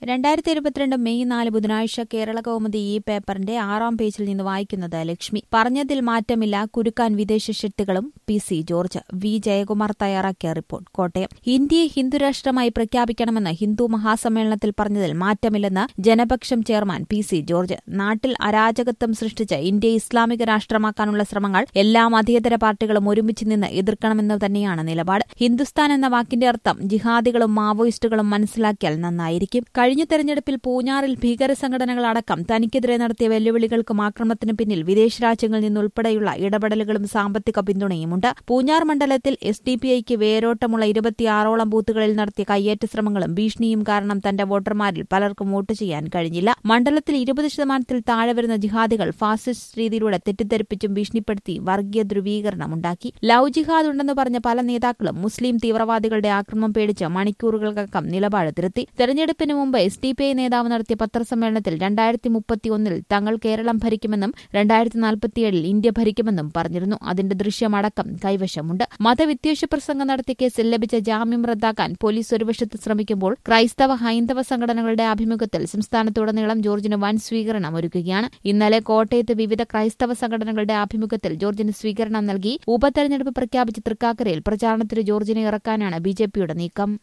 രണ്ടായിരത്തി ഇരുപത്തിരണ്ട് മെയ് നാല് ബുധനാഴ്ച കേരള കൗമുദി ഈ പേപ്പറിന്റെ ആറാം പേജിൽ നിന്ന് വായിക്കുന്നത് ലക്ഷ്മി പറഞ്ഞതിൽ മാറ്റമില്ല കുരുക്കാൻ വിദേശ ശക്തികളും P C George V Jayakumar തയ്യാറാക്കിയ റിപ്പോർട്ട് കോട്ടയം ഇന്ത്യയെ ഹിന്ദുരാഷ്ട്രമായി പ്രഖ്യാപിക്കണമെന്ന് ഹിന്ദു മഹാസമ്മേളനത്തിൽ പറഞ്ഞതിൽ മാറ്റമില്ലെന്ന് Janapaksham chairman P C George നാട്ടിൽ അരാജകത്വം സൃഷ്ടിച്ച് ഇന്ത്യയെ ഇസ്ലാമിക രാഷ്ട്രമാക്കാനുള്ള ശ്രമങ്ങൾ എല്ലാ മതേതര പാർട്ടികളും ഒരുമിച്ച് നിന്ന് എതിർക്കണമെന്ന് തന്നെയാണ് നിലപാട് ഹിന്ദുസ്ഥാൻ എന്ന വാക്കിന്റെ അർത്ഥം ജിഹാദികളും മാവോയിസ്റ്റുകളും മനസ്സിലാക്കിയാൽ നന്നായിരിക്കും കഴിഞ്ഞ തെരഞ്ഞെടുപ്പിൽ പൂഞ്ഞാറിൽ ഭീകര സംഘടനകളടക്കം തനിക്കെതിരെ നടത്തിയ വെല്ലുവിളികൾക്കും ആക്രമണത്തിനും പിന്നിൽ വിദേശ രാജ്യങ്ങളിൽ നിന്നുൾപ്പെടെയുള്ള ഇടപെടലുകളും സാമ്പത്തിക പിന്തുണയുമുണ്ട് പൂഞ്ഞാർ മണ്ഡലത്തിൽ എസ് ഡി പി ഐക്ക് വേരോട്ടമുള്ള ഇരുപത്തിയാറോളം ബൂത്തുകളിൽ നടത്തിയ കയ്യേറ്റ ശ്രമങ്ങളും ഭീഷണിയും കാരണം തന്റെ വോട്ടർമാരിൽ പലർക്കും വോട്ട് ചെയ്യാൻ കഴിഞ്ഞില്ല മണ്ഡലത്തിൽ ഇരുപത് ശതമാനത്തിൽ താഴെ വരുന്ന ജിഹാദികൾ ഫാസിസ്റ്റ് രീതിയിലൂടെ തെറ്റിദ്ധരിപ്പിച്ചും ഭീഷണിപ്പെടുത്തി വർഗീയ ധ്രുവീകരണമുണ്ടാക്കി ലവ് ജിഹാദ് ഉണ്ടെന്ന് പറഞ്ഞ പല നേതാക്കളും മുസ്ലിം തീവ്രവാദികളുടെ ആക്രമണം പേടിച്ച് മണിക്കൂറുകൾക്കകം നിലപാട് തിരുത്തി തെരഞ്ഞെടുപ്പിന് മുമ്പ് എസ് ഡി പി ഐ നേതാവ് നടത്തിയ പത്രസമ്മേളനത്തിൽ രണ്ടായിരത്തി മുപ്പത്തിയൊന്നിൽ തങ്ങൾ കേരളം ഭരിക്കുമെന്നും രണ്ടായിരത്തി നാൽപ്പത്തിയേഴിൽ ഇന്ത്യ ഭരിക്കുമെന്നും പറഞ്ഞിരുന്നു അതിന്റെ ദൃശ്യമടക്കം കൈവശമുണ്ട് മതവിദ്വേഷ പ്രസംഗം നടത്തിയ കേസിൽ ലഭിച്ച ജാമ്യം റദ്ദാക്കാൻ പോലീസ് ഒരു വശത്ത് ശ്രമിക്കുമ്പോൾ ക്രൈസ്തവ ഹൈന്ദവ സംഘടനകളുടെ ആഭിമുഖ്യത്തിൽ സംസ്ഥാനത്തുടനീളം ജോർജിന് വൻ സ്വീകരണം ഒരുക്കുകയാണ് ഇന്നലെ കോട്ടയത്ത് വിവിധ ക്രൈസ്തവ സംഘടനകളുടെ ആഭിമുഖ്യത്തിൽ ജോർജിന് സ്വീകരണം നൽകി ഉപതെരഞ്ഞെടുപ്പ് പ്രഖ്യാപിച്ച് തൃക്കാക്കരയിൽ പ്രചാരണത്തിന് ജോർജിനെ ഇറക്കാനാണ് ബി ജെ പിയുടെ നീക്കം